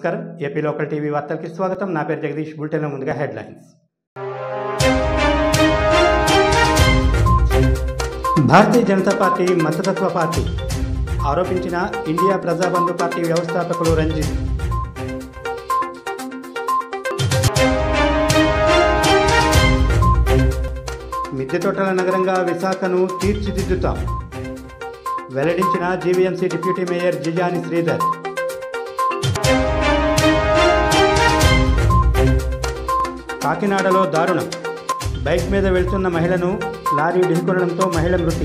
నమస్కారం AP local TV వార్తలకి స్వాగతం నా పేరు జగదీష్ బులెటిన్లో ముందుగా హెడ్లైన్స్ భారతీయ జనతా పార్టీ మతతత్వ పార్టీ ఆరోపించిన ఇండియా ప్రజాబంధు పార్టీ వ్యవస్థాపకులు రంజిత్ మిద్దె తోటల నగరంగా విశాఖను తీర్చిదిద్దుతాం వెల్లడించిన GVMC deputy mayor Jijani Sridhar కాకినాడలో దారుణం బైక్ మీద వెళ్తున్న మహిళను లారీ ఢీకొనడంతో మహిళ మృతి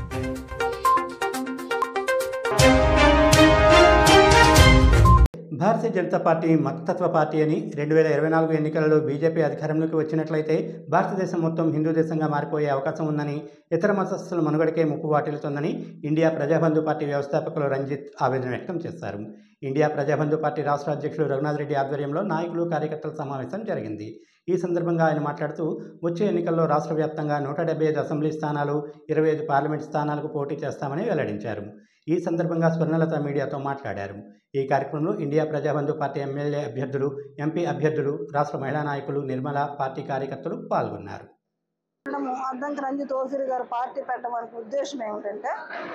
భారతీయ జనతా పార్టీ మతతత్వ పార్టీ అని రెండు వేల ఇరవై నాలుగు ఎన్నికలలో బీజేపీ అధికారంలోకి వచ్చినట్లయితే భారతదేశం మొత్తం హిందూ దేశంగా మారిపోయే అవకాశం ఉందని ఇతర మతస్థుల మనుగడకే ముప్పు వాటిల్లుతుందని ఇండియా ప్రజాబంధు పార్టీ వ్యవస్థాపకులు రంజిత్ ఆవేదన వ్యక్తం చేశారు ఇండియా ప్రజాబంధు పార్టీ రాష్ట్ర అధ్యక్షులు రఘునాథ్ రెడ్డి ఆధ్వర్యంలో నాయకులు కార్యకర్తల సమావేశం జరిగింది ఈ సందర్భంగా ఆయన మాట్లాడుతూ వచ్చే ఎన్నికల్లో రాష్ట్ర వ్యాప్తంగా నూట డెబ్బై ఐదు అసెంబ్లీ స్థానాలు ఇరవై ఐదు పార్లమెంట్ స్థానాలకు పోటీ చేస్తామని వెల్లడించారు ఈ సందర్భంగా స్వర్ణలత మీడియాతో మాట్లాడారు ఈ కార్యక్రమంలో ఇండియా ప్రజాబంధు పార్టీ ఎమ్మెల్యే అభ్యర్థులు ఎంపీ అభ్యర్థులు రాష్ట్ర మహిళా నాయకులు నిర్మల పార్టీ కార్యకర్తలు పాల్గొన్నారు మనము అద్దంకి రంజిత్ ఓఫీర్ గారు పార్టీ పెట్టడానికి ఉద్దేశం ఏమిటంటే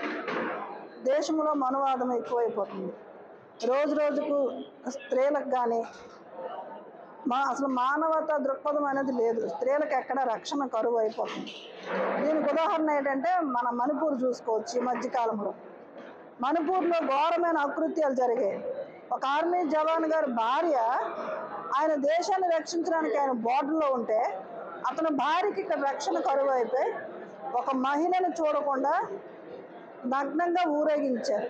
దేశంలో మనువాదం ఎక్కువైపోతుంది రోజు రోజుకు స్త్రీలకు కానీ మా అసలు మానవత దృక్పథం అనేది లేదు స్త్రీలకు ఎక్కడ రక్షణ కరువు అయిపోతుంది దీనికి ఉదాహరణ ఏంటంటే మన మణిపూర్ చూసుకోవచ్చు ఈ మధ్యకాలంలో మణిపూర్లో ఘోరమైన అకృత్యాలు జరిగాయి ఒక ఆర్మీ జవాన్ గారి భార్య ఆయన దేశాన్ని రక్షించడానికి ఆయన బోర్డర్లో ఉంటే అతని భార్యకి ఇక్కడ రక్షణ కరువు అయిపోయి ఒక మహిళను చూడకుండా నగ్నంగా ఊరేగించారు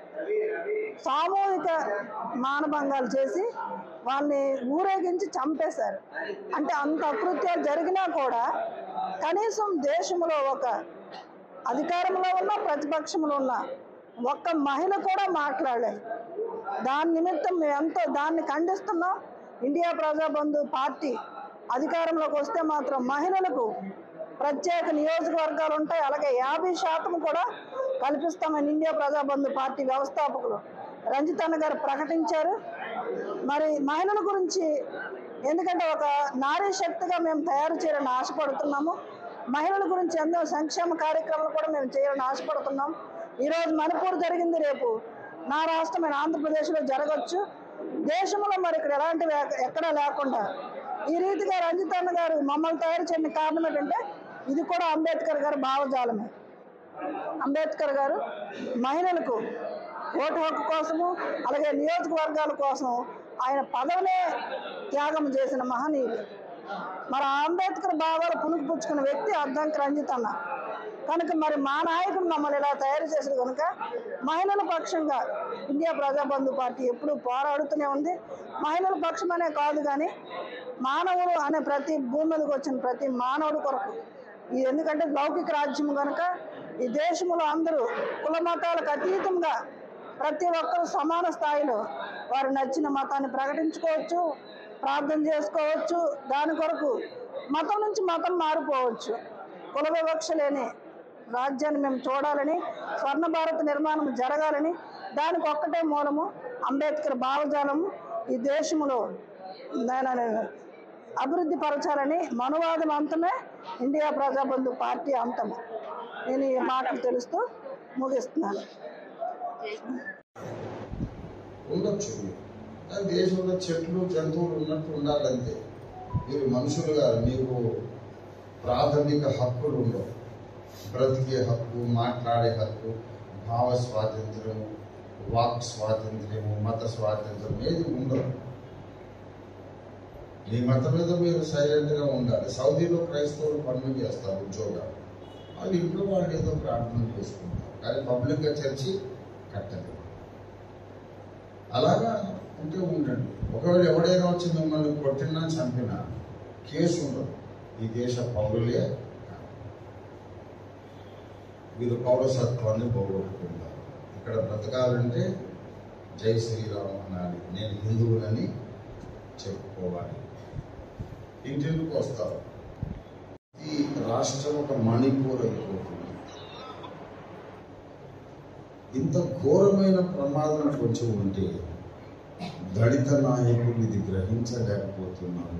సామూహిక మానభంగాలు చేసి వాళ్ళని ఊరేగించి చంపేశారు అంటే అంత అకృత్యాలు జరిగినా కూడా కనీసం దేశంలో ఒక అధికారంలో ఉన్న ప్రతిపక్షంలో ఉన్న ఒక్క మహిళ కూడా మాట్లాడలేదు దాని నిమిత్తం మేము ఎంతో దాన్ని ఖండిస్తున్నాం ఇండియా ప్రజాబంధు పార్టీ అధికారంలోకి వస్తే మాత్రం మహిళలకు ప్రత్యేక నియోజకవర్గాలు ఉంటాయి అలాగే యాభై శాతం కూడా కల్పిస్తామని ఇండియా ప్రజాబంధు పార్టీ వ్యవస్థాపకులు రంజితన్న గారు ప్రకటించారు మరి మహిళల గురించి ఎందుకంటే ఒక నారీ శక్తిగా మేము తయారు చేయాలని ఆశపడుతున్నాము మహిళల గురించి ఎన్నో సంక్షేమ కార్యక్రమాలు కూడా మేము చేయాలని ఆశపడుతున్నాం ఈరోజు మణిపూర్ జరిగింది రేపు నా రాష్ట్రమైన ఆంధ్రప్రదేశ్లో జరగచ్చు దేశంలో మరి ఇక్కడ ఎలాంటివి ఎక్క- ఎక్కడా లేకుండా ఈ రీతిగా రంజితన్న గారు మమ్మల్ని తయారు చేయడానికి కారణం ఏంటంటే ఇది కూడా అంబేద్కర్ గారి భావజాలమే అంబేద్కర్ గారు మహిళలకు ఓటు హక్కు కోసము అలాగే నియోజకవర్గాల కోసం ఆయన పదవినే త్యాగం చేసిన మహనీయుడు మరి ఆ అంబేద్కర్ భావాలు పుణుకుపుచ్చుకున్న వ్యక్తి అద్దంకి రంజిత్ అన్న కనుక మరి మా నాయకుడు మమ్మల్ని ఇలా తయారు చేసారు కనుక మహిళల పక్షంగా ఇండియా ప్రజాబంధు పార్టీ ఎప్పుడూ పోరాడుతూనే ఉంది మహిళల పక్షమనే కాదు కానీ మానవుడు అనే ప్రతి భూమి మీదకి వచ్చిన ప్రతి మానవుడి కొరకు ఇది ఎందుకంటే లౌకిక రాజ్యం కనుక ఈ దేశంలో అందరూ కుల మతాలకు అతీతంగా ప్రతి ఒక్కరూ సమాన స్థాయిలో వారు నచ్చిన మతాన్ని ప్రకటించుకోవచ్చు ప్రార్థన చేసుకోవచ్చు దాని కొరకు మతం నుంచి మతం మారిపోవచ్చు కుల వివక్ష లేని రాజ్యాన్ని మేము చూడాలని స్వర్ణ భారత్ నిర్మాణం జరగాలని దానికి ఒక్కటే మూలము అంబేద్కర్ భావజాలము ఈ దేశంలో దానిని అభివృద్ధి పరచాలని మనువాదం అంతమే ఇండియా ప్రజాబంధు పార్టీ అంతమే నేను ఈ మాటలు తెలుస్తూ ముగిస్తున్నాను ఉండొచ్చు కానీ దేశంలో చెట్లు జంతువులు ఉన్నట్టు ఉండాలంతే మీరు మనుషులుగా మీకు ప్రాథమిక హక్కులు ఉండవు బ్రతికే హక్కు మాట్లాడే హక్కు భావ స్వాతంత్ర్యము వాక్ స్వాతంత్ర్యము మత స్వాతంత్ర్యం ఏది ఉండదు మీ మతం మీద మీరు సైలెంట్గా ఉండాలి సౌదీలో క్రైస్తవులు పనులు చేస్తారు ఉద్యోగాలు వాళ్ళు ఇంట్లో వాళ్ళు ఏదో ప్రార్థన చేసుకుంటారు కానీ పబ్లిక్గా చర్చి కట్టదు అలాగా ఉంటే ఉండండి ఒకవేళ ఎవడైనా వచ్చి మిమ్మల్ని కొట్టినా చంపినా కేసు ఉండదు ఈ దేశ పౌరులే కాదు. వీరు పౌరసత్వాన్ని పోగొట్టుకుంటారు ఇక్కడ బ్రతకాలంటే జై శ్రీరామ్ అనాలి నేను హిందువులని చెప్పుకోవాలి ఇంటింటికి వస్తారు ఈ రాష్ట్రం ఒక మణిపూర్ అయిపోతుంది ఇంత ఘోరమైన ప్రమాదం వచ్చి ఉంటే దళిత నాయకులు ఇది గ్రహించలేకపోతున్నారు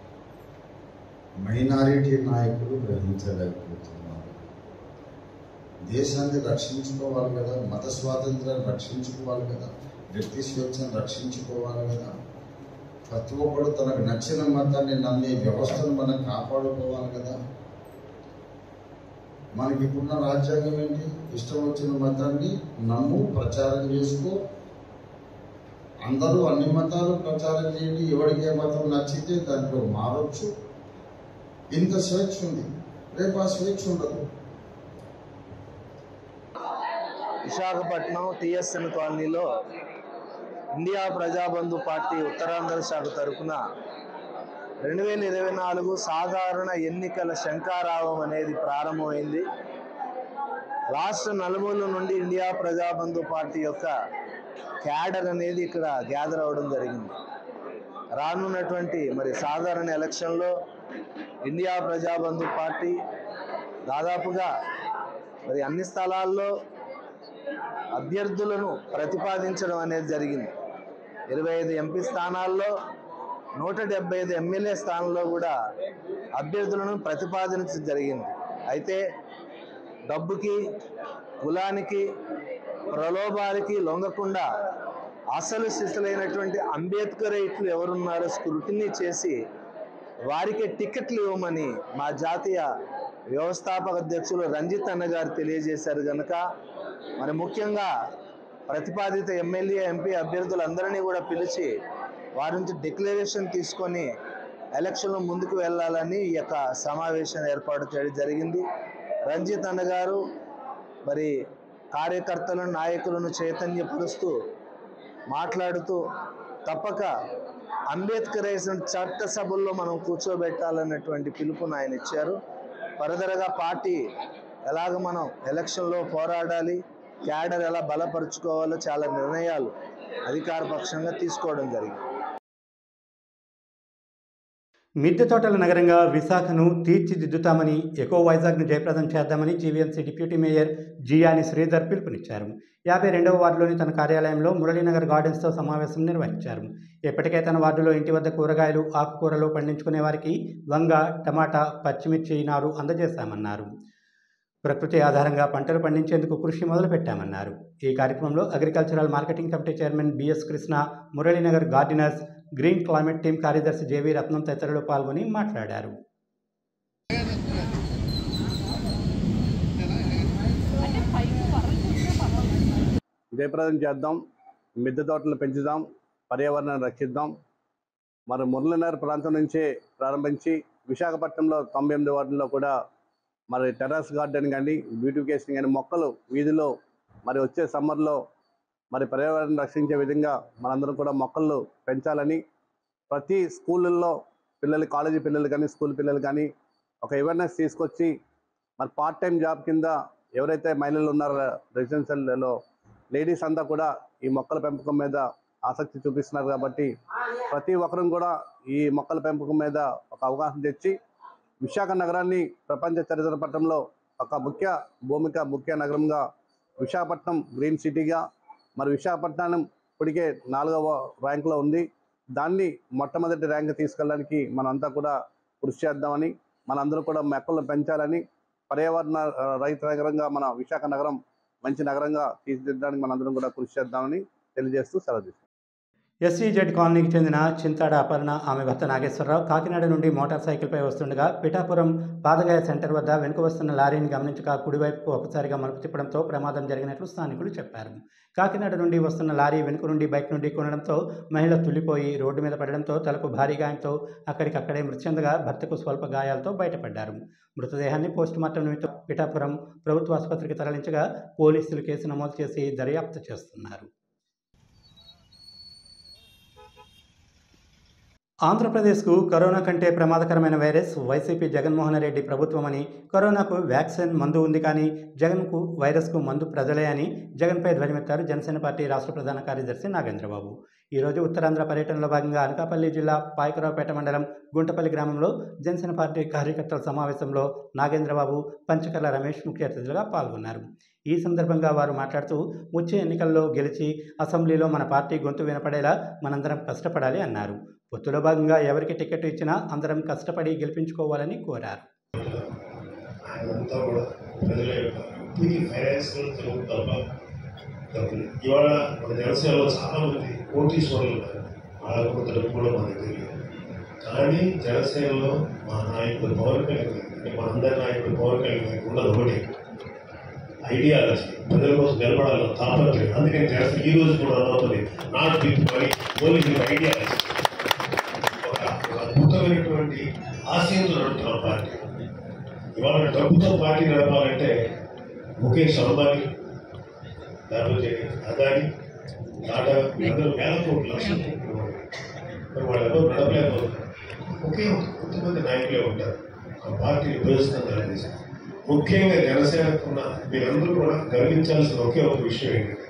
మైనారిటీ నాయకులు గ్రహించలేకపోతున్నారు దేశాన్ని రక్షించుకోవాలి కదా మత స్వాతంత్రాన్ని రక్షించుకోవాలి కదా వ్యక్తి స్వేచ్ఛను రక్షించుకోవాలి కదా ప్రతి ఒక్కడు తనకు నచ్చిన మతాన్ని నమ్మే వ్యవస్థను మనం కాపాడుకోవాలి కదా మనకి ఇప్పుడున్న రాజ్యాంగం ఏంటి ఇష్టం వచ్చిన మతాన్ని నమ్ము ప్రచారం చేసుకో అందరూ అన్ని మతాలు ప్రచారం చేయండి ఎవరికి ఏ మతం నచ్చితే దాంట్లో మారొచ్చు ఇంత స్వేచ్ఛ ఉంది రేపు ఆ స్వేచ్ఛ ఉండదు విశాఖపట్నం టిఎస్ఎన్ కాలనీలో ఇండియా ప్రజాబంధు పార్టీ ఉత్తరాంధ్ర శాఖ తరఫున రెండు వేల ఇరవై నాలుగు సాధారణ ఎన్నికల శంకారావం అనేది ప్రారంభమైంది రాష్ట్ర నలుమూల నుండి ఇండియా ప్రజాబంధు పార్టీ యొక్క క్యాడర్ అనేది ఇక్కడ గ్యాదర్ అవ్వడం జరిగింది రానున్నటువంటి మరి సాధారణ ఎలక్షన్లో ఇండియా ప్రజాబంధు పార్టీ దాదాపుగా మరి అన్ని స్థలాల్లో అభ్యర్థులను ప్రతిపాదించడం అనేది జరిగింది ఇరవై ఐదు ఎంపీ స్థానాల్లో నూట డెబ్బై ఐదు ఎమ్మెల్యే స్థానంలో కూడా అభ్యర్థులను ప్రతిపాదించడం జరిగింది అయితే డబ్బుకి కులానికి ప్రలోభాలకి లొంగకుండా అసలు శిశులైనటువంటి అంబేద్కరైట్లు ఎవరున్నారో స్క్రూటినీ చేసి వారికి టికెట్లు ఇవ్వమని మా జాతీయ వ్యవస్థాపక అధ్యక్షులు రంజిత్ అన్న గారు తెలియజేశారు కనుక మరి ముఖ్యంగా ప్రతిపాదిత ఎమ్మెల్యే ఎంపీ అభ్యర్థులందరినీ కూడా పిలిచి వారి నుంచి డిక్లరేషన్ తీసుకొని ఎలక్షన్లో ముందుకు వెళ్ళాలని ఈ యొక్క సమావేశం ఏర్పాటు చేయడం జరిగింది రంజిత్ అన్న గారు మరి కార్యకర్తలను నాయకులను చైతన్యపరుస్తూ మాట్లాడుతూ తప్పక అంబేద్కరైజేషన్ చట్టసభల్లో మనం కూర్చోబెట్టాలన్నటువంటి పిలుపును ఆయన ఇచ్చారు ఫర్దర్గా పార్టీ ఎలాగ మనం ఎలక్షన్లో పోరాడాలి క్యాడర్ ఎలా బలపరుచుకోవాలో చాలా నిర్ణయాలు అధికార పక్షంగా తీసుకోవడం జరిగింది మిద్దె తోటల నగరంగా విశాఖను తీర్చిదిద్దుతామని ఎకో వైజాగ్ను జయప్రదం చేద్దామని GVMC deputy mayor Jiyani Sridhar పిలుపునిచ్చారు యాభై రెండవ వార్డులోని తన కార్యాలయంలో మురళీనగర్ గార్డెన్స్తో సమావేశం నిర్వహించారు ఇప్పటికే తన వార్డులో ఇంటి వద్ద కూరగాయలు ఆకుకూరలు పండించుకునే వారికి వంగ టమాటా పచ్చిమిర్చి నారు అందజేశామన్నారు ప్రకృతి ఆధారంగా పంటలు పండించేందుకు కృషి మొదలుపెట్టామన్నారు ఈ కార్యక్రమంలో agricultural marketing committee chairman BS Krishna Muralinagar gardeners green climate team కార్యదర్శి జేవీ రత్నం తదితరులు పాల్గొని మాట్లాడారు జయప్రదం చేద్దాం మిద్దె తోటలు పెంచుదాం పర్యావరణాన్ని రక్షిద్దాం మరి మురళీనగర్ ప్రాంతం నుంచే ప్రారంభించి విశాఖపట్నంలో తొంభై ఎనిమిది వార్డుల్లో కూడా మరి టెర్రస్ గార్డెన్ కానీ బ్యూటిఫికేషన్ కానీ మొక్కలు వీధిలో మరి వచ్చే సమ్మర్లో మరి పర్యావరణం రక్షించే విధంగా మనందరం కూడా మొక్కలు పెంచాలని ప్రతి స్కూళ్ళల్లో పిల్లలు కాలేజీ పిల్లలు కానీ స్కూల్ పిల్లలు కానీ ఒక అవేర్నెస్ తీసుకొచ్చి మరి పార్ట్ టైం జాబ్ కింద ఎవరైతే మహిళలు ఉన్నారో రెసిడెన్షియల్లో లేడీస్ అంతా కూడా ఈ మొక్కల పెంపకం మీద ఆసక్తి చూపిస్తున్నారు కాబట్టి ప్రతి ఒక్కరం కూడా ఈ మొక్కల పెంపకం మీద ఒక అవగాహన తెచ్చి విశాఖ నగరాన్ని ప్రపంచ చరిత్ర పట్టంలో ఒక ముఖ్య భూమిక ముఖ్య నగరంగా విశాఖపట్నం గ్రీన్ సిటీగా మరి విశాఖపట్నం ఇప్పటికే నాలుగవ ర్యాంకులో ఉంది దాన్ని మొట్టమొదటి ర్యాంక్ తీసుకెళ్ళడానికి మనంతా కూడా కృషి చేద్దామని మనందరూ కూడా మొక్కలను పెంచాలని పర్యావరణ ఆ, రహిత నగరంగా మన విశాఖ నగరం మంచి నగరంగా తీర్చిదిద్దడానికి మనందరం కూడా కృషి చేద్దామని తెలియజేస్తూ సెలవు తీసుకుంటాం. ఎస్సీజెడ్ కాలనీకి చెందిన చింతాడ అపర్ణ ఆమె భర్త నాగేశ్వరరావు కాకినాడ నుండి మోటార్ సైకిల్పై వస్తుండగా పిఠాపురం పాదగాయ సెంటర్ వద్ద వెనుక వస్తున్న లారీని గమనించక కుడివైపుకు ఒకసారిగా మలుపు తిప్పడంతో ప్రమాదం జరిగినట్లు స్థానికులు చెప్పారు కాకినాడ నుండి వస్తున్న లారీ వెనుక నుండి బైక్ నుండి కొనడంతో మహిళ తుల్లిపోయి రోడ్డు మీద పడడంతో తలకు భారీ గాయంతో అక్కడికక్కడే మృతి చెందగా భర్తకు స్వల్ప గాయాలతో బయటపడ్డారు మృతదేహాన్ని పోస్టుమార్టం నిమిత్తం పిఠాపురం ప్రభుత్వ ఆసుపత్రికి తరలించగా పోలీసులు కేసు నమోదు చేసి దర్యాప్తు చేస్తున్నారు ఆంధ్రప్రదేశ్కు కరోనా కంటే ప్రమాదకరమైన వైరస్ వైసీపీ జగన్మోహన్ రెడ్డి ప్రభుత్వమని కరోనాకు వ్యాక్సిన్ మందు ఉంది కానీ జగన్కు వైరస్కు మందు ప్రజలే అని జగన్పై ధ్వజమెత్తారు జనసేన పార్టీ రాష్ట్ర ప్రధాన కార్యదర్శి నాగేంద్రబాబు ఈరోజు ఉత్తరాంధ్ర పర్యటనలో భాగంగా అనకాపల్లి జిల్లా పాయకరావుపేట మండలం గుంటపల్లి గ్రామంలో జనసేన పార్టీ కార్యకర్తల సమావేశంలో నాగేంద్రబాబు పంచకర్ల రమేష్ ముఖ్య అతిథులుగా పాల్గొన్నారు ఈ సందర్భంగా వారు మాట్లాడుతూ వచ్చే ఎన్నికల్లో గెలిచి అసెంబ్లీలో మన పార్టీ గొంతు వినపడేలా మనందరం కష్టపడాలి అన్నారు పొత్తులో భాగంగా ఎవరికి టికెట్ ఇచ్చినా అందరం కష్టపడి గెలిపించుకోవాలని కోరారు ఆయనంతా కూడా ప్రజల యొక్క ఇప్పటికీ ఫైనాన్షియల్ తెలుగు తప్ప డబ్బులు ఇవాళ మన జనసేనలో చాలా మంది కోటీశ్వరులు ఉన్నారు వాళ్ళకు తెలుగు కూడా మన దగ్గర లేదు కానీ జనసేనలో మా నాయకుడు పవన్ కళ్యాణ్ గారికి, అంటే మా అందరి నాయకుడు పవన్ కళ్యాణ్ గారికి ఉన్నది ఒకటి ఐడియాలజీ ప్రజల కోసం నిలబడాలని తాపత్రయం అందుకని జనసేన ఈ రోజు కూడా అన్నది not with money only with ideology ఒక ఒక అద్భుతమైనటువంటి ఆశయంతో నడుపుతున్న పార్టీ ఇవాళ డబ్బుతో పార్టీ నడపాలంటే ముఖేష్ అంబానీ లేకపోతే అదాని టాటా వీళ్ళందరూ వేల కోట్లు లక్షల కోట్లు ఉన్నారు. మరి వాళ్ళెవరూ నడపలేకపోతున్నారు ఒకే ఒక కొంతమంది నాయకులే ఉంటారు ఆ పార్టీని ఉపయోగిస్తున్నారు అనేసి ముఖ్యంగా జనసేనకున్న మీరందరూ కూడా గర్వించాల్సిన ఒకే ఒక విషయం ఏంటంటే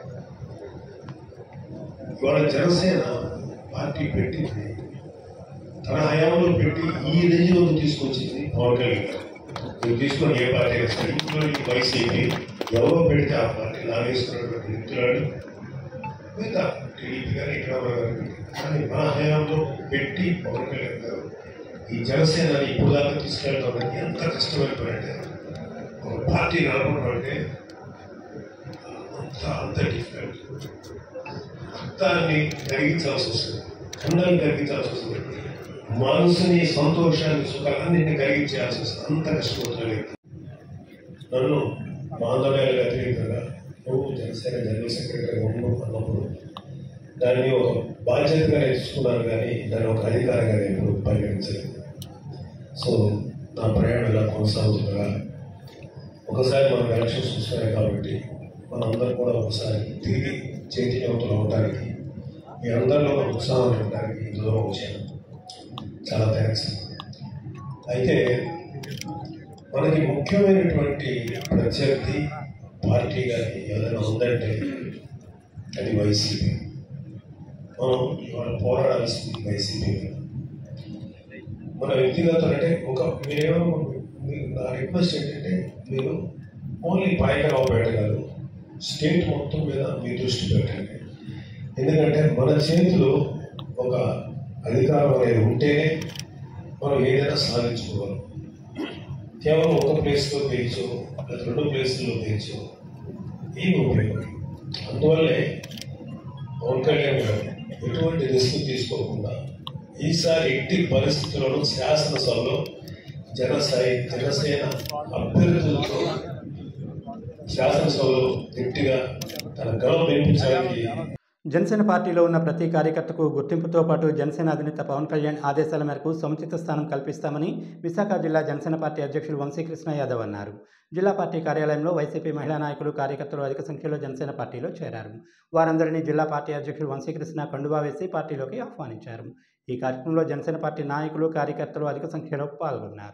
ఇవాళ జనసేన పార్టీ పెట్టింది తన హయాంలో పెట్టి ఈ రేంజ్ వరకు తీసుకొచ్చింది పవన్ కళ్యాణ్ గారు మీరు తీసుకొని ఏ పార్టీ వేస్తారు ఇంక్లూడింగ్ వైసీపీ ఎవరో పెడితే ఆ పార్టీ లాగేస్తున్నటువంటి వ్యక్తులను మిగతా టీడీపీ గారు ఇక్కడ కానీ మన హయాంలో పెట్టి పవన్ కళ్యాణ్ గారు ఈ జనసేనని ఇప్పుడు దాకా తీసుకెళ్ళడం ఎంత కష్టమైన పని అంటే ఒక పార్టీ నడపడం అంటే అంత అంత డిఫికల్ట్ రక్తాన్ని కరిగించాల్సి వస్తుంది కన్నాన్ని కరిగించాల్సి వస్తుంది మనసుని సంతోషాన్ని సుఖాలన్నింటినీ కలిగించాల్సి వస్తుంది అంత కష్టపడుతున్నాడు నన్ను మా ఆందోళనకు వ్యతిరేకంగా నువ్వు జనసేన జనరల్ సెక్రటరీ ఉండు అన్నప్పుడు దాన్ని ఒక బాధ్యతగా నేర్చుకున్నాను కానీ దాన్ని ఒక అధికారంగా నేను ఎప్పుడు పరిగణించలేదు సో నా ప్రయాణం ఇలా కొనసాగుతుండగా ఒకసారి మనకు ఎలక్షన్స్ వస్తున్నాయి కాబట్టి మనందరం కూడా ఒకసారి తిరిగి చైతన్యవంతులు అవడానికి మీ అందరిలో ఒక ఉత్సాహం ఉండడానికి ఈ దూరం వచ్చాను చాలా థ్యాంక్స్ అయితే మనకి ముఖ్యమైనటువంటి ప్రత్యర్థి పార్టీ కానీ ఏదైనా ఉందంటే అది వైసీపీ మనం ఇవాళ పోరాడాల్సింది వైసీపీ మీద. మన వ్యక్తిగత అంటే ఒక మీరేమో మీ- నా రిక్వెస్ట్ ఏంటంటే మీరు ఓన్లీ పాయకరావుపేట కాదు స్టేట్ మొత్తం మీద మీ దృష్టి పెట్టండి ఎందుకంటే మన చేతిలో ఒక అధికారం అనేది ఉంటేనే మనం ఏదైనా సాధించుకోగలం కేవలం ఒక ప్లేస్లో పేయచ్చు లేదా రెండు ప్లేసుల్లో పేయచ్చు ఏమి ఉపయోగం అందువల్లే పవన్ కళ్యాణ్ గారు ఎటువంటి రిస్క్ తీసుకోకుండా ఈసారి ఎట్టి పరిస్థితులను శాసనసభలో జనసాయి జనసేన అభ్యర్థులతో శాసనసభలో గట్టిగా తన గలం వినిపించడానికి జనసేన పార్టీలో ఉన్న ప్రతి కార్యకర్తకు గుర్తింపుతో పాటు జనసేన అధినేత పవన్ కళ్యాణ్ ఆదేశాల మేరకు సముచిత స్థానం కల్పిస్తామని విశాఖ జిల్లా జనసేన పార్టీ అధ్యక్షులు వంశీకృష్ణ యాదవ్ అన్నారు జిల్లా పార్టీ కార్యాలయంలో వైసీపీ మహిళా నాయకులు కార్యకర్తలు అధిక సంఖ్యలో జనసేన పార్టీలో చేరారు వారందరినీ జిల్లా పార్టీ అధ్యక్షులు వంశీకృష్ణ కండువా వేసి పార్టీలోకి ఆహ్వానించారు ఈ కార్యక్రమంలో జనసేన పార్టీ నాయకులు కార్యకర్తలు అధిక సంఖ్యలో పాల్గొన్నారు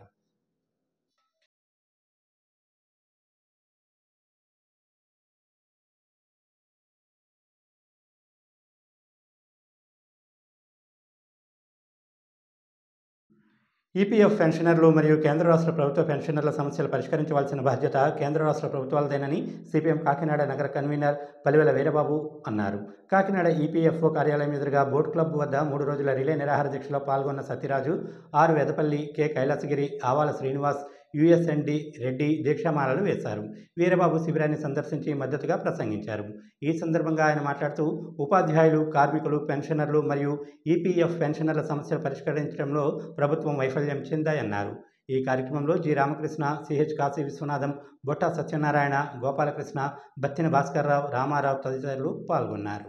ఈపీఎఫ్ పెన్షనర్లు మరియు కేంద్ర రాష్ట్ర ప్రభుత్వ పెన్షనర్ల సమస్యలు పరిష్కరించవలసిన బాధ్యత కేంద్ర రాష్ట్ర ప్రభుత్వాలదేనని సిపిఎం కాకినాడ నగర కన్వీనర్ పలివెల వీరబాబు అన్నారు కాకినాడ ఈపీఎఫ్ఓ కార్యాలయం ఎదురుగా బోట్ క్లబ్ వద్ద మూడు రోజుల రిలే నిరాహార దీక్షలో పాల్గొన్న సత్యరాజు ఆరు వెదపల్లి కె కైలాసగిరి ఆవాల శ్రీనివాస్ యుఎస్ఎన్డి రెడ్డి దీక్షామాలలు వేశారు వీరబాబు శిబిరాన్ని సందర్శించి మద్దతుగా ప్రసంగించారు ఈ సందర్భంగా ఆయన మాట్లాడుతూ ఉపాధ్యాయులు కార్మికులు పెన్షనర్లు మరియు ఈపీఎఫ్ పెన్షనర్ల సమస్యలు పరిష్కరించడంలో ప్రభుత్వం వైఫల్యం చెందాయన్నారు ఈ కార్యక్రమంలో జి రామకృష్ణ సిహెచ్ కాశీ విశ్వనాథం బొట్ట సత్యనారాయణ గోపాలకృష్ణ బత్తిన భాస్కర్రావు రామారావు తదితరులు పాల్గొన్నారు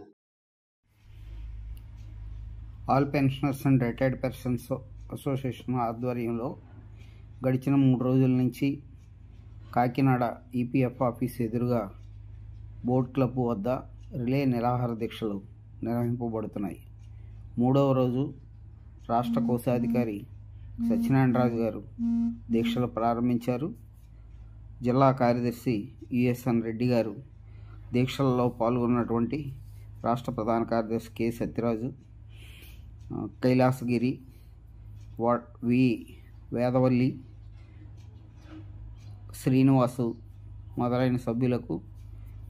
all pensioners and retired persons association ఆధ్వర్యంలో గడిచిన మూడు రోజుల నుంచి కాకినాడ ఈపీఎఫ్ ఆఫీస్ ఎదురుగా బోట్ క్లబ్ వద్ద రిలే నిరాహార దీక్షలు నిర్వహింపబడుతున్నాయి మూడవ రోజు రాష్ట్ర కోశాధికారి సత్యనారాయణరాజు గారు దీక్షలు ప్రారంభించారు జిల్లా కార్యదర్శి యుఎస్ఎన్ రెడ్డి గారు దీక్షలలో పాల్గొన్నటువంటి రాష్ట్ర ప్రధాన కార్యదర్శి కె సత్యరాజు ఆ, కైలాసగిరి వా వి వేదవల్లి శ్రీనివాసు మొదలైన సభ్యులకు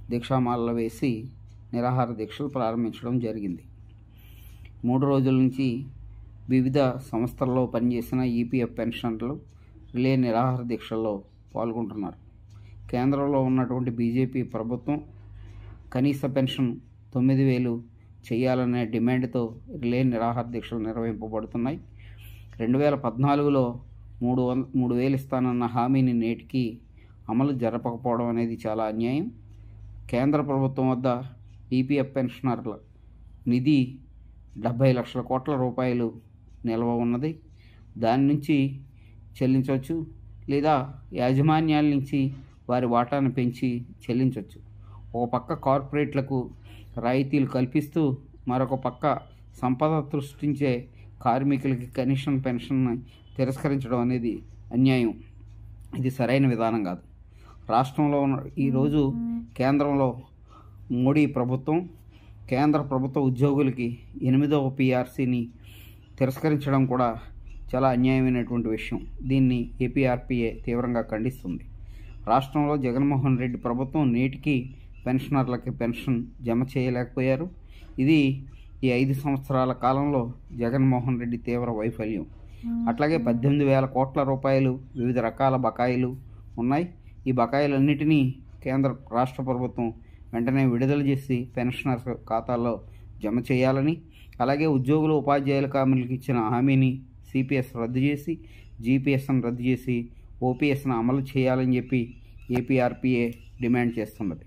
దీక్షామాలలో వేసి నిరాహార దీక్షలు ప్రారంభించడం జరిగింది మూడు రోజుల నుంచి వివిధ సంస్థల్లో పనిచేసిన ఈపీఎఫ్ పెన్షనర్లు రిలే నిరాహార దీక్షల్లో పాల్గొంటున్నారు కేంద్రంలో ఉన్నటువంటి బీజేపీ ప్రభుత్వం కనీస పెన్షన్ తొమ్మిది వేలు చేయాలనే డిమాండ్తో రిలే నిరాహార దీక్షలు నిర్వహింపబడుతున్నాయి రెండు వేల పద్నాలుగులో మూడు వం మూడు వేలు ఇస్తానన్న హామీని నేటికి అమలు జరపకపోవడం అనేది చాలా అన్యాయం కేంద్ర ప్రభుత్వం వద్ద ఈపీఎఫ్ పెన్షనర్ల నిధి డెబ్భై లక్షల కోట్ల రూపాయలు నిల్వ ఉన్నది దాని నుంచి చెల్లించవచ్చు లేదా యాజమాన్యాల నుంచి వారి వాటాను పెంచి చెల్లించవచ్చు ఒక పక్క కార్పొరేట్లకు రాయితీలు కల్పిస్తూ మరొక పక్క సంపద సృష్టించే కార్మికులకి కనీసం పెన్షన్ తిరస్కరించడం అనేది అన్యాయం ఇది సరైన విధానం కాదు రాష్ట్రంలో ఉన్న ఈరోజు కేంద్రంలో మోడీ ప్రభుత్వం కేంద్ర ప్రభుత్వ ఉద్యోగులకి ఎనిమిదవ పిఆర్సీని తిరస్కరించడం కూడా చాలా అన్యాయమైనటువంటి విషయం దీన్ని ఏపీఆర్పీఏ తీవ్రంగా ఖండిస్తుంది రాష్ట్రంలో జగన్మోహన్ రెడ్డి ప్రభుత్వం నేటికి పెన్షనర్లకి పెన్షన్ జమ చేయలేకపోయారు ఇది ఈ ఐదు సంవత్సరాల కాలంలో జగన్మోహన్ రెడ్డి తీవ్ర వైఫల్యం అట్లాగే పద్దెనిమిది వేల కోట్ల రూపాయలు వివిధ రకాల బకాయిలు ఉన్నాయి ఈ బకాయిలన్నిటినీ కేంద్ర రాష్ట్ర ప్రభుత్వం వెంటనే విడుదల చేసి పెన్షనర్స్ ఖాతాల్లో జమ చేయాలని అలాగే ఉద్యోగులు ఉపాధ్యాయుల కార్మికులకు ఇచ్చిన హామీని సిపిఎస్ రద్దు చేసి జీపీఎస్ను రద్దు చేసి ఓపీఎస్ను అమలు చేయాలని చెప్పి ఏపీఆర్పీఏ డిమాండ్ చేస్తున్నది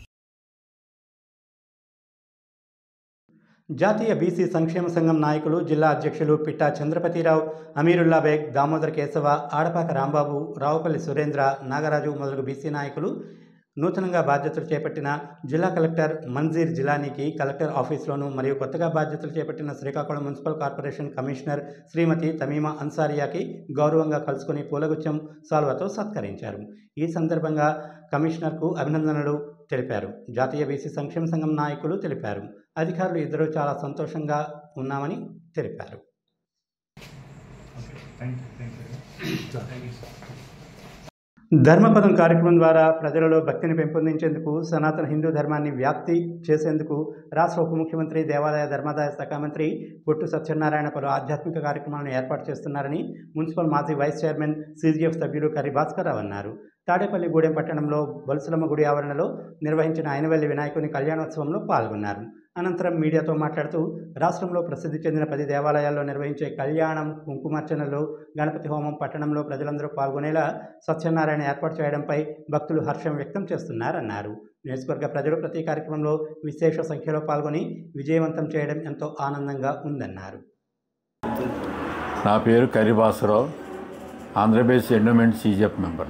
జాతీయ బీసీ సంక్షేమ సంఘం నాయకులు జిల్లా అధ్యక్షులు పిట్టా చంద్రపతిరావు అమీరుల్లా బేగ్ దామోదర్ కేశవ ఆడపాక రాంబాబు రావుపల్లి సురేంద్ర నాగరాజు మొదలగు బీసీ నాయకులు నూతనంగా బాధ్యతలు చేపట్టిన జిల్లా కలెక్టర్ మంజీర్ జిలానీకి కలెక్టర్ ఆఫీస్లోను మరియు కొత్తగా బాధ్యతలు చేపట్టిన Srikakulam municipal corporation commissioner Srimathi Tameema అన్సారియాకి గౌరవంగా కలుసుకుని పూలగుచ్చం సాల్వతో సత్కరించారు ఈ సందర్భంగా కమిషనర్కు అభినందనలు తెలిపారు జాతీయ బీసీ సంక్షేమ సంఘం నాయకులు తెలిపారు అధికారులు ఇద్దరూ చాలా సంతోషంగా ఉన్నామని తెలిపారు ధర్మపదం కార్యక్రమం ద్వారా ప్రజలలో భక్తిని పెంపొందించేందుకు సనాతన హిందూ ధర్మాన్ని వ్యాప్తి చేసేందుకు రాష్ట్ర ఉప ముఖ్యమంత్రి దేవాదాయ ధర్మాదాయ శాఖ మంత్రి పొట్టు సత్యనారాయణ పలు ఆధ్యాత్మిక కార్యక్రమాలను ఏర్పాటు చేస్తున్నారని మున్సిపల్ మాజీ వైస్ చైర్మన్ సీజీఎఫ్ సభ్యులు కర్రి భాస్కర్రావు అన్నారు తాడేపల్లి గూడెం పట్టణంలో బొలసలమ్మ గుడి ఆవరణలో నిర్వహించిన ఆయనవల్లి వినాయకుని కళ్యాణోత్సవంలో పాల్గొన్నారు అనంతరం మీడియాతో మాట్లాడుతూ రాష్ట్రంలో ప్రసిద్ధి చెందిన పది దేవాలయాల్లో నిర్వహించే కళ్యాణం కుంకుమార్చనలు గణపతి హోమం పట్టణంలో ప్రజలందరూ పాల్గొనేలా సత్యనారాయణ ఏర్పాటు చేయడంపై భక్తులు హర్షం వ్యక్తం చేస్తున్నారన్నారు నియోజకవర్గ ప్రజలు ప్రతి కార్యక్రమంలో విశేష సంఖ్యలో పాల్గొని విజయవంతం చేయడం ఎంతో ఆనందంగా ఉందన్నారు నా పేరు Karibasarao Andhra Pradesh endowment CGF member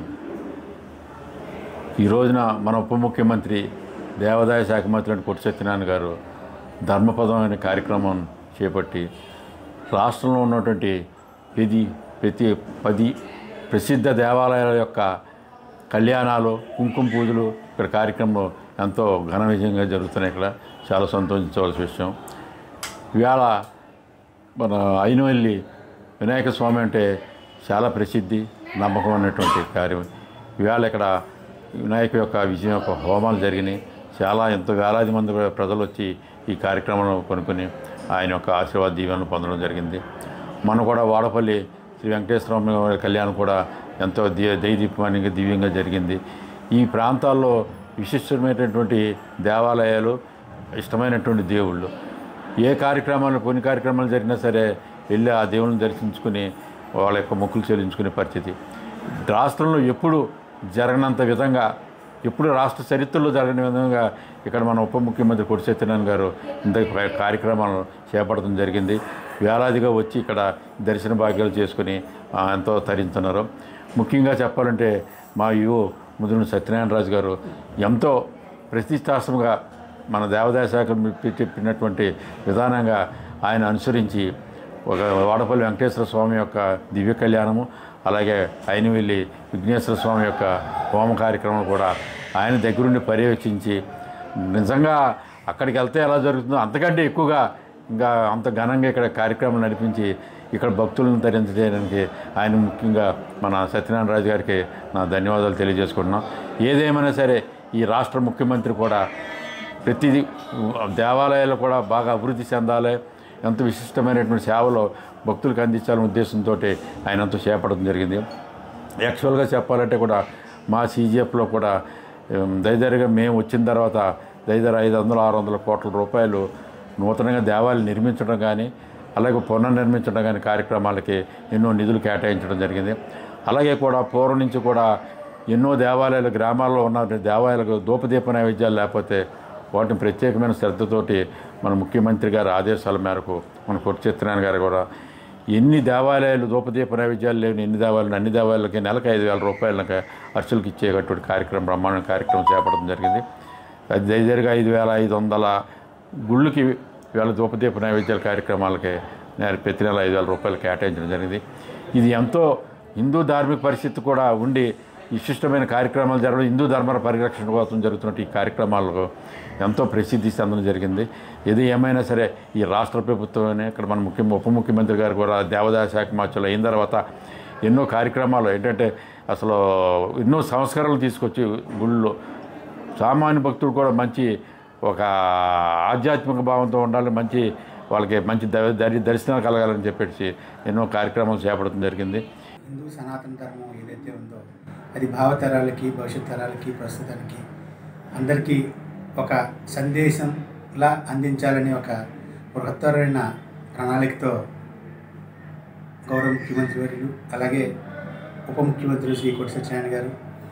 ఈ రోజున మన ఉప ముఖ్యమంత్రి దేవాదాయ శాఖ మంత్రి పొట్టి సత్యనారాయణ గారు ధర్మపదం అనే కార్యక్రమం చేపట్టి రాష్ట్రంలో ఉన్నటువంటి ప్రతి ప్రతి పది ప్రసిద్ధ దేవాలయాల యొక్క కళ్యాణాలు కుంకుమ పూజలు ఇక్కడ కార్యక్రమంలో ఎంతో ఘన విజయంగా జరుగుతున్నాయి ఇక్కడ చాలా సంతోషించవలసిన విషయం ఇవాళ మన అయినవల్లి వినాయక స్వామి అంటే చాలా ప్రసిద్ధి నమ్మకం అనేటువంటి కార్యం ఇవాళ ఇక్కడ వినాయక యొక్క విజయం యొక్క హోమాలు జరిగినాయి చాలా ఎంతో వేలాది మంది ప్రజలు వచ్చి ఈ కార్యక్రమంలో కొనుక్కొని ఆయన యొక్క ఆశీర్వాద దీవెనలు పొందడం జరిగింది మన కూడా వాడపల్లి శ్రీ వెంకటేశ్వర స్వామి కళ్యాణం కూడా ఎంతో దీ దైదీప్యమానంగా దివ్యంగా జరిగింది ఈ ప్రాంతాల్లో విశిష్టమైనటువంటి దేవాలయాలు ఇష్టమైనటువంటి దేవుళ్ళు ఏ కార్యక్రమాలు కొన్ని కార్యక్రమాలు జరిగినా సరే వెళ్ళి ఆ దేవుళ్ళని దర్శించుకుని వాళ్ళ యొక్క మొక్కులు చెల్లించుకునే పరిస్థితి రాష్ట్రంలో ఎప్పుడు జరగనంత విధంగా ఎప్పుడు రాష్ట్ర చరిత్రలో జరగని విధంగా ఇక్కడ మన ఉప ముఖ్యమంత్రి కొడి సత్యనారాయణ గారు ఇంత కార్యక్రమాలను చేపట్టడం జరిగింది వేలాదిగా వచ్చి ఇక్కడ దర్శన భాగ్యాలు చేసుకుని ఆ, ఎంతో తరించున్నారు ముఖ్యంగా చెప్పాలంటే మా యువ ముదురు సత్యనారాయణ రాజు గారు ఎంతో ప్రతిష్టాత్మకంగా మన దేవాదాయ శాఖ చెప్పినటువంటి విధానంగా ఆయన అనుసరించి ఒక వాడపల్లి వెంకటేశ్వర స్వామి యొక్క దివ్య కళ్యాణము అలాగే అయినవెల్లి విఘ్నేశ్వర స్వామి యొక్క హోమ కార్యక్రమం కూడా ఆయన దగ్గరుండి పర్యవేక్షించి నిజంగా అక్కడికి వెళ్తే ఎలా జరుగుతుందో అంతకంటే ఎక్కువగా ఇంకా అంత ఘనంగా ఇక్కడ కార్యక్రమం నడిపించి ఇక్కడ భక్తులను తరించడానికి ఆయన ముఖ్యంగా మన సత్యనారాయణ రాజు గారికి నా ధన్యవాదాలు తెలియజేసుకుంటున్నాం ఏదేమైనా సరే ఈ రాష్ట్ర ముఖ్యమంత్రి కూడా ప్రతి దేవాలయాలు కూడా బాగా అభివృద్ధి చెందాలి ఎంతో విశిష్టమైనటువంటి సేవలు భక్తులకు అందించాలనే ఉద్దేశంతో ఆయన అంతా చేపట్టడం జరిగింది యాక్చువల్గా చెప్పాలంటే కూడా మా సీజీఎఫ్లో కూడా ఉమ్, దయదారిగా మేము వచ్చిన తర్వాత దయదారి ఐదు వందల ఆరు వందల కోట్ల రూపాయలు నూతనంగా దేవాలయం నిర్మించడం కానీ అలాగే పునర్నిర్మించడం కానీ కార్యక్రమాలకి ఎన్నో నిధులు కేటాయించడం జరిగింది అలాగే కూడా పూర్వం నుంచి కూడా ఎన్నో దేవాలయాలు గ్రామాల్లో ఉన్న దేవాలయాలకు ధూపదీప నైవేద్యాలు లేకపోతే వాటిని ప్రత్యేకమైన శ్రద్ధతోటి మన ముఖ్యమంత్రి గారి ఆదేశాల మేరకు మన కొట్టి సత్యనారాయణ గారు కూడా ఎన్ని దేవాలయాలు ధూపదీప నైవేద్యాలు లేని ఎన్ని దేవాలయాలు అన్ని దేవాలయాలకి నెలకు ఐదు వేల రూపాయలకి అర్చలకు ఇచ్చేటటువంటి కార్యక్రమం బ్రహ్మాండ కార్యక్రమం చేపట్టడం జరిగింది అది దగ్గరగా ఐదు వేల ఐదు వందల గుళ్ళకి వేల ధూపదీప నైవేద్యాల కార్యక్రమాలకి నేను ప్రతి నెల ఐదు వేల రూపాయలు కేటాయించడం జరిగింది ఇది ఎంతో హిందూ ధార్మిక పరిస్థితి కూడా ఉండి విశిష్టమైన కార్యక్రమాలు జరగడం హిందూ ధర్మ పరిరక్షణ కోసం జరుగుతున్న ఈ కార్యక్రమాలకు ఎంతో ప్రసిద్ధి చెందడం జరిగింది ఏది ఏమైనా సరే ఈ రాష్ట్ర ప్రభుత్వమే ఇక్కడ మన ముఖ్య ఉప ముఖ్యమంత్రి గారు కూడా దేవాదాయ శాఖ మార్చలు అయిన తర్వాత ఎన్నో కార్యక్రమాలు ఏంటంటే అసలు ఎన్నో సంస్కరణలు తీసుకొచ్చి గుళ్ళో సామాన్య భక్తుడు కూడా మంచి ఒక ఆధ్యాత్మిక భావంతో ఉండాలి మంచి వాళ్ళకి మంచి ద- దరి దర్శనాలు కలగాలని చెప్పేసి ఎన్నో కార్యక్రమాలు చేపట్టడం జరిగింది హిందూ సనాతన ధర్మం ఏదైతే ఉందో అది భావతరాలకి భవిష్యత్ తరాలకి ప్రస్తుతానికి అందరికీ ఒక సందేశంలా అందించాలని ఒక బృహత్తరమైన ప్రణాళికతో గౌరవ ముఖ్యమంత్రి వర్యులు అలాగే ఉప ముఖ్యమంత్రి శ్రీ కొట్టి సత్యనారాయణ గారు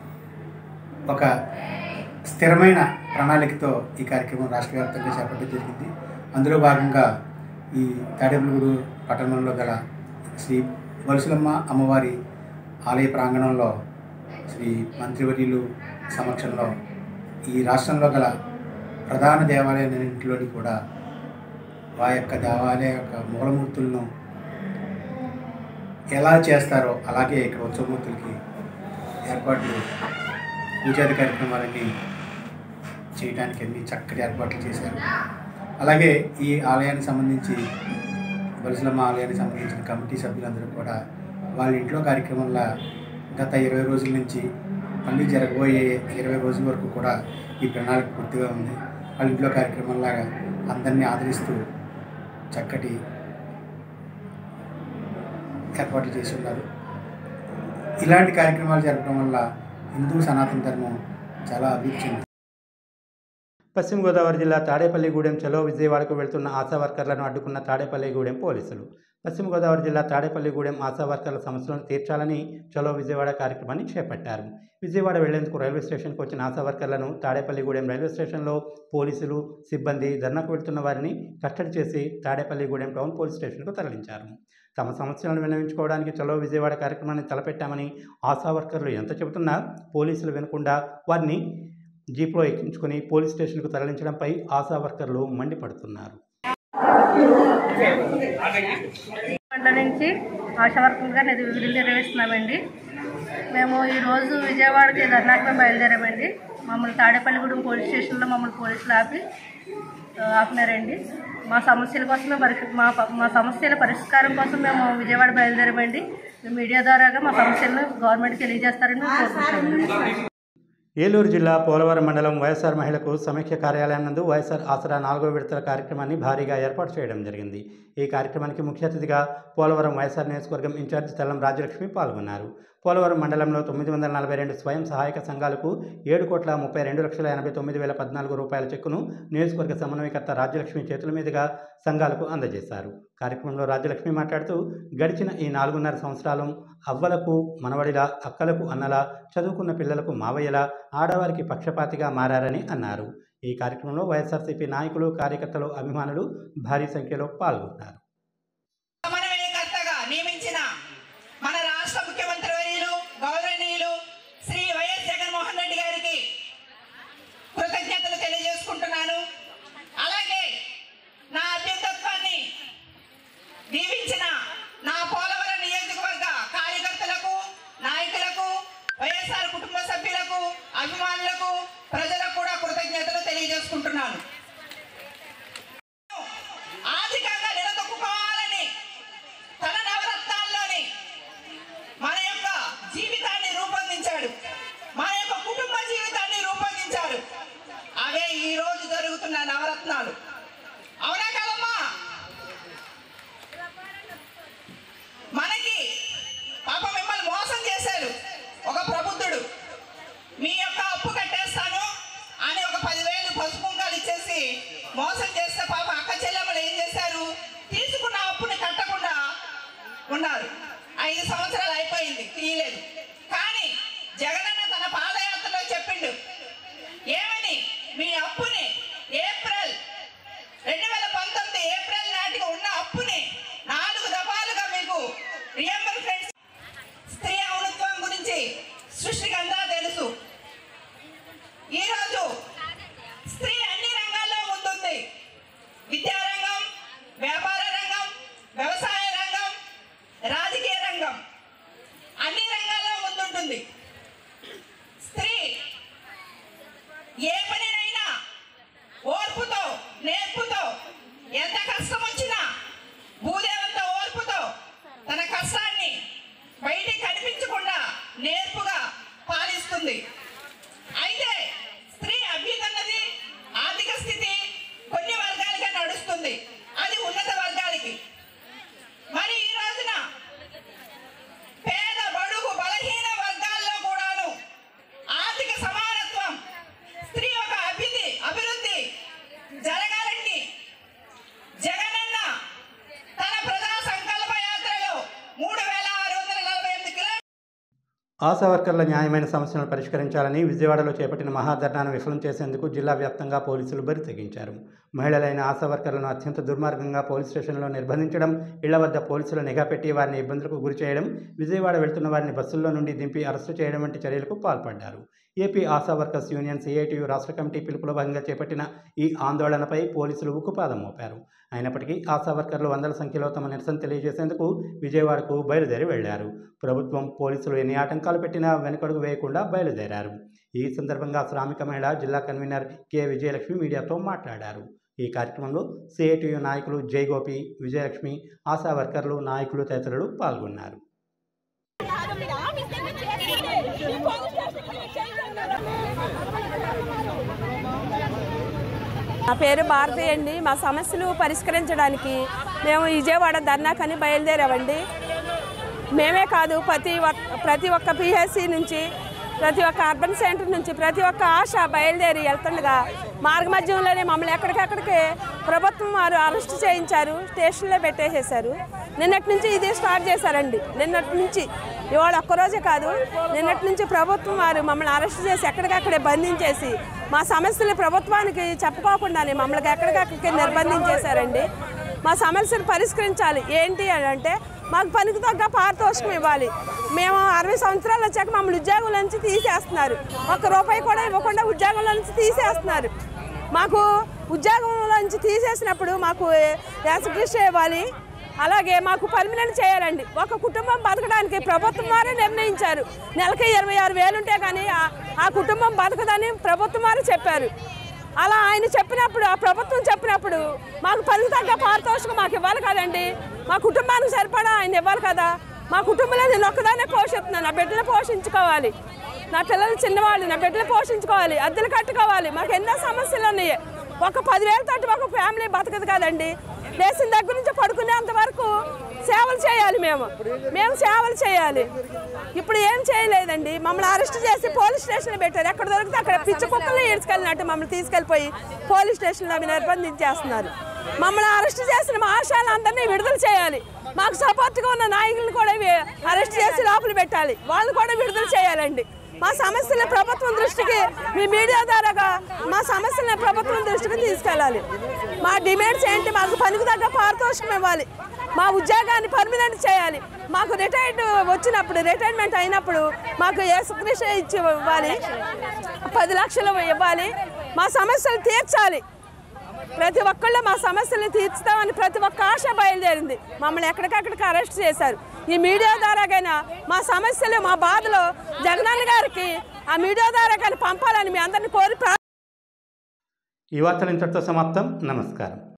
ఒక స్థిరమైన ప్రణాళికతో ఈ కార్యక్రమం రాష్ట్ర వ్యాప్తంగా చేపట్టడం జరిగింది అందులో భాగంగా ఈ తాడేపులగూడు పట్టణంలో గల శ్రీ వలసలమ్మ అమ్మవారి ఆలయ ప్రాంగణంలో శ్రీ మంత్రివర్యులు సమక్షంలో ఈ రాష్ట్రంలో గల ప్రధాన దేవాలయాలన్నింటిలోని కూడా ఆ యొక్క దేవాలయ యొక్క మూలమూర్తులను ఎలా చేస్తారో అలాగే ఇక్కడ ఉత్సవమూర్తులకి ఏర్పాట్లు పూజాది కార్యక్రమాలన్నీ చేయడానికి అన్ని చక్కటి ఏర్పాట్లు చేశారు అలాగే ఈ ఆలయానికి సంబంధించి వలసలమ్మ ఆలయానికి సంబంధించిన కమిటీ సభ్యులందరూ కూడా వాళ్ళ ఇంట్లో కార్యక్రమంలో గత ఇరవై రోజుల నుంచి మళ్ళీ జరగబోయే ఇరవై రోజుల వరకు కూడా ఈ ప్రణాళిక పూర్తిగా ఉంది వాళ్ళ ఇంట్లో కార్యక్రమంలాగా అందరినీ ఆదరిస్తూ చక్కటి ఏర్పాట్లు చేసి ఉన్నారు ఇలాంటి కార్యక్రమాలు జరపడం వల్ల హిందూ సనాతన ధర్మం చాలా అభివృద్ధి చెందుతుంది పశ్చిమ గోదావరి జిల్లా తాడేపల్లిగూడెం చలో విజయవాడకు వెళ్తున్న ఆశా వర్కర్లను అడ్డుకున్న తాడేపల్లిగూడెం పోలీసులు పశ్చిమ గోదావరి జిల్లా తాడేపల్లిగూడెం ఆశా వర్కర్ల సమస్యలను తీర్చాలని చలో విజయవాడ కార్యక్రమాన్ని చేపట్టారు విజయవాడ వెళ్లేందుకు రైల్వే స్టేషన్కు వచ్చిన ఆశా వర్కర్లను తాడేపల్లిగూడెం రైల్వే స్టేషన్లో పోలీసులు సిబ్బంది ధర్నాకు వెళ్తున్న వారిని కస్టడీ చేసి తాడేపల్లిగూడెం టౌన్ పోలీస్ స్టేషన్కు తరలించారు తమ సమస్యలను విన్నవించుకోవడానికి చలో విజయవాడ కార్యక్రమాన్ని తలపెట్టామని ఆశా వర్కర్లు ఎంత చెబుతున్నా పోలీసులు వినకుండా వారిని జీప్లో ఎక్కించుకుని పోలీస్ స్టేషన్కు తరలించడంపై ఆశా వర్కర్లు మండిపడుతున్నారు గంటల నుంచి ఆశా వర్కర్గా నిధి విధులు నిర్వహిస్తున్నామండి మేము ఈరోజు విజయవాడకి ధర్నాకు మేము బయలుదేరామండి మమ్మల్ని తాడేపల్లిగూడెం పోలీస్ స్టేషన్లో మమ్మల్ని పోలీసులు ఆపి ఆ, ఆపినారండి మా సమస్యల కోసం మేము పరి మా ప- మా సమస్యల పరిష్కారం కోసం మేము విజయవాడ బయలుదేరామండి మీడియా ద్వారాగా మా సమస్యలను గవర్నమెంట్ తెలియజేస్తారని మేము కోరుకుంటున్నామండి ఏలూరు జిల్లా పోలవరం మండలం వైఎస్ఆర్ మహిళకు సమైక్య కార్యాలయం నందు వైఎస్ఆర్ ఆసరా నాలుగో విడతల కార్యక్రమాన్ని భారీగా ఏర్పాటు చేయడం జరిగింది ఈ కార్యక్రమానికి ముఖ్య అతిథిగా పోలవరం వైఎస్ఆర్ నియోజకవర్గం ఇన్ఛార్జ్ తెల్లం రాజలక్ష్మి పాల్గొన్నారు పోలవరం మండలంలో తొమ్మిది వందల నలభై రెండు స్వయం సహాయక సంఘాలకు ఏడు కోట్ల ముప్పై రెండు లక్షల ఎనభై తొమ్మిది వేల పద్నాలుగు రూపాయల చెక్కును నియోజకవర్గ సమన్వయకర్త రాజ్యలక్ష్మి చేతుల మీదుగా సంఘాలకు అందజేశారు కార్యక్రమంలో రాజ్యలక్ష్మి మాట్లాడుతూ గడిచిన ఈ నాలుగున్నర సంవత్సరాలు అవ్వలకు మనవడిలా అక్కలకు అన్నలా చదువుకున్న పిల్లలకు మావయ్యలా ఆడవారికి పక్షపాతిగా మారారని అన్నారు ఈ కార్యక్రమంలో వైఎస్ఆర్సీపీ నాయకులు కార్యకర్తలు అభిమానులు భారీ సంఖ్యలో పాల్గొన్నారు సమన్వయకర్తగా నియమించిన మన రాష్ట్ర ముఖ్యమంత్రి వర్యులు గౌరవనీయులు శ్రీ వైఎస్ జగన్మోహన్ రెడ్డి గారికి కృతజ్ఞతలు తెలియజేసుకుంటున్నాను అలాగే నా అభ్యర్థత్వాన్ని దీవించిన నా పోలవరం నియోజకవర్గ కార్యకర్తలకు నాయకులకు వైఎస్ఆర్ కుటుంబ సభ్యులకు అభిమానులకు ప్రజలకు కూడా కృతజ్ఞతలు తెలియజేసుకుంటున్నాను ఆర్థికంగా నిలదొక్కుకోవాలని తన నవరత్నాల్లోని అన్నారు ఐదు సంవత్సరాలు అయిపోయింది తీయలేదు కానీ జగనన్న తన పాదయాత్రలో చెప్పిండు ఏమని మీ అప్పుని ఏప్రిల్ రెండు వేల పంతొమ్మిది ఏప్రిల్ నాటికి ఉన్న అప్పుని నాలుగు దఫాలుగా మీకు రియంబర్స్మెంట్ స్త్రీ ఔనత్వం గురించి సృష్టికి అంతా తెలుసు ఈరోజు స్త్రీ అన్ని రంగాల్లో ముందుంది విద్యారంగం వ్యాపార రంగం వ్యవసాయ రంగం రాజకీయ రంగం అన్ని రంగాల్లో ముందుంటుంది స్త్రీ ఏ పనినైనా ఓర్పుతో నేర్పుతో ఎంత కష్టం వచ్చినా భూదేవంత ఓర్పుతో తన కష్టాన్ని బయటికి కనిపించకుండా నేర్పుగా పాలిస్తుంది అయితే స్త్రీ అభ్యున్నది ఆర్థిక స్థితి కొన్ని వర్గాలకే నడుస్తుంది అది ఉన్నత వర్గాలకి మరి ఈ రోజున పేద బడుగు బలహీన వర్గాల్లో కూడాను ఆర్థిక సమానత్వం స్త్రీ ఒక అభివృద్ధి అభివృద్ధి జరగాలండి జగనన్న తన ప్రజా సంకల్ప యాత్రలో మూడు వేల ఆరు వందల నలభై ఎనిమిది కిలో ఆశా వర్కర్ల న్యాయమైన సమస్యలను పరిష్కరించాలని విజయవాడలో చేపట్టిన మహాధర్నాను విఫలం చేసేందుకు జిల్లా వ్యాప్తంగా పోలీసులు బరి తెగించారు మహిళలైన ఆశా వర్కర్లను అత్యంత దుర్మార్గంగా పోలీస్ స్టేషన్లో నిర్బంధించడం ఇళ్ల వద్ద పోలీసులు నిఘా పెట్టి వారిని ఇబ్బందులకు గురి చేయడం విజయవాడ వెళ్తున్న వారిని బస్సుల్లో నుండి దింపి అరెస్టు చేయడం వంటి చర్యలకు పాల్పడ్డారు AP Asha workers union CITU రాష్ట్ర కమిటీ పిలుపులో భాగంగా చేపట్టిన ఈ ఆందోళనపై పోలీసులు ఉక్కుపాదం మోపారు అయినప్పటికీ ఆశా వర్కర్లు వందల సంఖ్యలో తమ నిరసన తెలియజేసేందుకు విజయవాడకు బయలుదేరి వెళ్లారు ప్రభుత్వం పోలీసులు ఎన్ని ఆటంకాలు పెట్టినా వెనుకడుగు వేయకుండా బయలుదేరారు ఈ సందర్భంగా శ్రామిక మహిళ జిల్లా కన్వీనర్ కె విజయలక్ష్మి మీడియాతో మాట్లాడారు ఈ కార్యక్రమంలో సిఐటియు నాయకులు జైగోపి విజయలక్ష్మి ఆశా వర్కర్లు నాయకులు తదితరులు పాల్గొన్నారు నా పేరు భారతి అండి మా సమస్యలు పరిష్కరించడానికి మేము విజయవాడ ధర్నాకని బయలుదేరామండి మేమే కాదు ప్రతి ఒక్క ప్రతి ఒక్క పిహెచ్సి నుంచి ప్రతి ఒక్క అర్బన్ సెంటర్ నుంచి ప్రతి ఒక్క ఆశ బయలుదేరి వెళ్తుండగా మార్గ మధ్యంలోనే మమ్మల్ని ఎక్కడికెక్కడికి ప్రభుత్వం వారు అరెస్ట్ చేయించారు స్టేషన్లో పెట్టేసేశారు నిన్నటి నుంచి ఇది స్టార్ట్ చేశారండి నిన్నటి నుంచి ఇవాళ ఒక్కరోజే కాదు నిన్నటి నుంచి ప్రభుత్వం వారు మమ్మల్ని అరెస్ట్ చేసి ఎక్కడికక్కడే బంధించేసి మా సమస్యలు ప్రభుత్వానికి చెప్పుకోకుండానే మమ్మల్ని ఎక్కడికక్కడికి నిర్బంధించేశారండి మా సమస్యను పరిష్కరించాలి ఏంటి అని అంటే మాకు పనికి తగ్గ పారితోషికం ఇవ్వాలి మేము అరవై సంవత్సరాలు వచ్చాక మమ్మల్ని ఉద్యోగంలో నుంచి తీసేస్తున్నారు ఒక్క రూపాయి కూడా ఇవ్వకుండా ఉద్యోగంలో నుంచి తీసేస్తున్నారు మాకు ఉద్యోగంలో నుంచి తీసేసినప్పుడు మాకు యాసకృషి ఇవ్వాలి అలాగే మాకు పర్మనెంట్ చేయాలండి ఒక కుటుంబం బతకడానికి ప్రభుత్వం వారే నిర్ణయించారు నెలకి ఇరవై ఆరు వేలు ఉంటే కానీ ఆ- ఆ కుటుంబం బతకదని ప్రభుత్వం వారు చెప్పారు అలా ఆయన చెప్పినప్పుడు ఆ ప్రభుత్వం చెప్పినప్పుడు మాకు పనికి తగ్గ పారితోషికం మాకు ఇవ్వాలి కదండి మా కుటుంబానికి సరిపడా ఆయన ఇవ్వాలి కదా మా కుటుంబంలో నేను ఒక్కదాన్నే పోషిస్తున్నాను నా బిడ్డలు పోషించుకోవాలి నా పిల్లలు చిన్నవాళ్ళు నా బిడ్డలు పోషించుకోవాలి అద్దెలు కట్టుకోవాలి మాకు ఎన్నో సమస్యలు ఉన్నాయి ఒక పదివేల తోటి ఒక ఫ్యామిలీ బతకదు కదండి లేచిన దగ్గర నుంచి పడుకునేంత వరకు సేవలు చేయాలి మేము మేము సేవలు చేయాలి ఇప్పుడు ఏం చేయలేదండి మమ్మల్ని అరెస్ట్ చేసి పోలీస్ స్టేషన్లో పెట్టారు ఎక్కడ దొరికితే అక్కడ పిచ్చి కుక్కలు ఈడ్చుకెళ్ళినట్టు మమ్మల్ని తీసుకెళ్ళిపోయి పోలీస్ స్టేషన్లో అవి నిర్బంధించేస్తున్నారు మమ్మల్ని అరెస్ట్ చేసిన మా ఆశాలందరినీ విడుదల చేయాలి మాకు సపోర్ట్గా ఉన్న నాయకులను కూడా ఇవి అరెస్ట్ చేసి లోపల పెట్టాలి వాళ్ళు కూడా విడుదల చేయాలండి మా సమస్యల ప్రభుత్వం దృష్టికి మీ మీడియా ద్వారాగా మా సమస్యలను ప్రభుత్వం దృష్టికి తీసుకెళ్ళాలి మా డిమాండ్స్ ఏంటి మాకు పనికి తగ్గ పారితోషికం ఇవ్వాలి మా ఉద్యోగాన్ని పర్మనెంట్ చేయాలి మాకు రిటైర్డ్ వచ్చినప్పుడు రిటైర్మెంట్ అయినప్పుడు మాకు ఏసుకృష ఇచ్చి ఇవ్వాలి పది లక్షలు ఇవ్వాలి మా సమస్యలు తీర్చాలి ప్రతి ఒక్కళ్ళు మా సమస్యలు తీర్చుతామని ప్రతి ఒక్క ఆశ బయలుదేరింది మమ్మల్ని ఎక్కడికక్కడికి అరెస్ట్ చేశారు ఈ మీడియా ద్వారాగైనా మా సమస్యలు మా బాధలు జగనన్న గారికి ఆ మీడియా ద్వారా కానీ పంపాలని మీ అందరిని కోరి ప్రా- ఈ వార్తలు ఇంతటితో సమాప్తం నమస్కారం